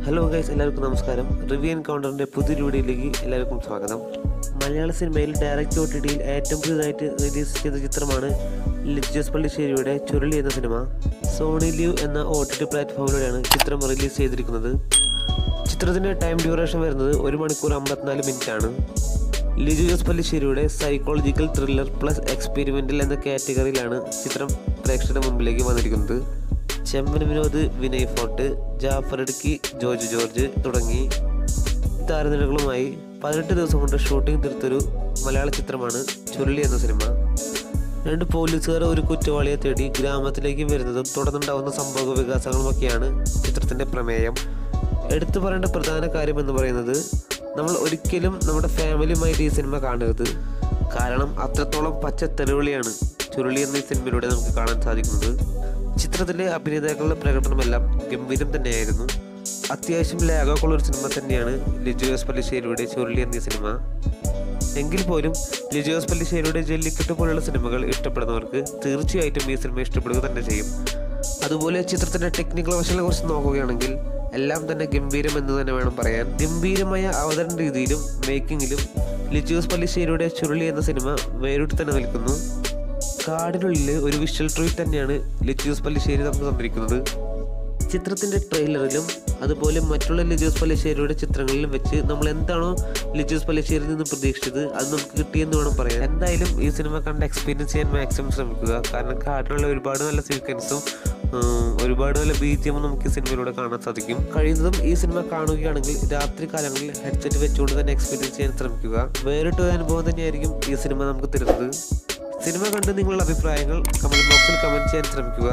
hello guys എല്ലാവർക്കും നമസ്കാരം review എൻകൗണ്ടറിൻ്റെ പുതിയ വീഡിയോയിലേക്ക് എല്ലാവർക്കും സ്വാഗതം മലയാള സിനിമയിൽ ഡയറക്റ്റ് ഒ ടി ടിയിൽ ഏറ്റവും പുതിയതായിട്ട് റിലീസ് ചെയ്ത ചിത്രമാണ് ലിജസ് പള്ളിശ്ശേരിയുടെ ചുരുളി എന്ന സിനിമ സോണി ലീവ് എന്ന ഒ ടി ടി പ്ലാറ്റ്ഫോമിലൂടെയാണ് ചിത്രം റിലീസ് ചെയ്തിരിക്കുന്നത് ചിത്രത്തിൻ്റെ ടൈം ഡ്യൂറേഷൻ വരുന്നത് ഒരു മണിക്കൂർ അമ്പത്തിനാല് മിനിറ്റ് ആണ് ലിജു ജോസ് പള്ളിശ്ശേരിയുടെ സൈക്കോളജിക്കൽ ത്രില്ലർ പ്ലസ് എക്സ്പെരിമെൻ്റൽ എന്ന കാറ്റഗറിയിലാണ് ചിത്രം പ്രേക്ഷകരുടെ മുമ്പിലേക്ക് വന്നിരിക്കുന്നത് ചെമ്പൻ വിനോദ് വിനയ് ഫോർട്ട് ജാഫർ ഇടുക്കി ജോർജ് ജോർജ് തുടങ്ങി താരനിരകളുമായി പതിനെട്ട് ദിവസം കൊണ്ട് ഷൂട്ടിംഗ് തീർത്തൊരു മലയാള ചിത്രമാണ് ചുരുളി എന്ന സിനിമ രണ്ട് പോലീസുകാർ ഒരു കുറ്റവാളിയെ തേടി ഗ്രാമത്തിലേക്ക് വരുന്നതും തുടർന്നുണ്ടാവുന്ന സംഭവ വികാസങ്ങളുമൊക്കെയാണ് ചിത്രത്തിൻ്റെ പ്രമേയം എടുത്തു പറയേണ്ട പ്രധാന കാര്യം എന്ന് പറയുന്നത് നമ്മൾ ഒരിക്കലും നമ്മുടെ ഫാമിലിയുമായിട്ട് ഈ സിനിമ കാണരുത് കാരണം അത്രത്തോളം പച്ച തെരുവിളിയാണ് ചുരുളി എന്ന ഈ സിനിമയിലൂടെ നമുക്ക് കാണാൻ സാധിക്കുന്നത് ചിത്രത്തിലെ അഭിനേതാക്കളുടെ പ്രകടനമെല്ലാം ഗംഭീരം തന്നെയായിരുന്നു അത്യാവശ്യം ലാഗൊക്കെയുള്ള ഒരു സിനിമ തന്നെയാണ് ലിജു എസ് പല്ലിശ്ശേരിയുടെ ചുരുളി എന്ന ഈ സിനിമ എങ്കിൽ പോലും ലിജോസ് പല്ലിശ്ശേരിയുടെ ജല്ലിക്കെട്ട് പോലുള്ള സിനിമകൾ ഇഷ്ടപ്പെടുന്നവർക്ക് തീർച്ചയായിട്ടും ഈ സിനിമ ഇഷ്ടപ്പെടുക തന്നെ ചെയ്യും അതുപോലെ ചിത്രത്തിന്റെ ടെക്നിക്കൽ വശങ്ങളെ കുറിച്ച് നോക്കുകയാണെങ്കിൽ എല്ലാം തന്നെ ഗംഭീരം എന്ന് തന്നെ വേണം പറയാൻ ഗംഭീരമായ അവതരണ രീതിയിലും മേക്കിങ്ങിലും ലിജോസ് പല്ലിശ്ശേരിയുടെ ചുരുളി എന്ന സിനിമ വേറിട്ട് തന്നെ നിൽക്കുന്നു കാടിനുള്ളിൽ ഒരു വിഷ്വൽ ട്രീറ്റ് തന്നെയാണ് ലിജോസ് പല്ലിശ്ശേരി നമുക്ക് തന്നിരിക്കുന്നത് ചിത്രത്തിന്റെ ട്രെയിലറിലും അതുപോലെ മറ്റുള്ള ലിജോസ് പല്ലിശ്ശേരിയുടെ ചിത്രങ്ങളിലും വെച്ച് നമ്മൾ എന്താണോ ലിജോസ് പല്ലിശ്ശേരിയിൽ നിന്ന് പ്രതീക്ഷിച്ചത് അത് നമുക്ക് കിട്ടിയെന്ന് വേണം പറയാൻ എന്തായാലും ഈ സിനിമ കണ്ട് എക്സ്പീരിയൻസ് ചെയ്യാൻ മാക്സിമം ശ്രമിക്കുക കാരണം കാട്ടിലുള്ള ഒരുപാട് നല്ല സീക്വൻസും ഒരുപാട് നല്ല ബീജിയമും നമുക്ക് ഈ സിനിമയിലൂടെ കാണാൻ സാധിക്കും കഴിയുന്നതും ഈ സിനിമ കാണുകയാണെങ്കിൽ രാത്രി കാലങ്ങളിൽ ഹെഡ്സെറ്റ് വെച്ചുകൊണ്ട് തന്നെ എക്സ്പീരിയൻസ് ചെയ്യാൻ ശ്രമിക്കുക വേറിട്ടൊരു അനുഭവം തന്നെയായിരിക്കും ഈ സിനിമ നമുക്ക് തരുന്നത് സിനിമ കണ്ട് നിങ്ങളുടെ അഭിപ്രായങ്ങൾ കമന്റ് ബോക്സിൽ കമന്റ് ചെയ്യാൻ ശ്രമിക്കുക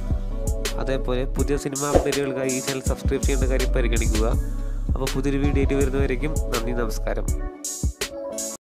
അതേപോലെ പുതിയ സിനിമ അപ്ഡേറ്റുകൾക്കായി ഈ ചാനൽ സബ്സ്ക്രൈബ് ചെയ്യേണ്ട കാര്യം പരിഗണിക്കുക അപ്പോൾ പുതിയൊരു വീഡിയോ ആയിട്ട് വരുന്നവരേക്കും നന്ദി നമസ്കാരം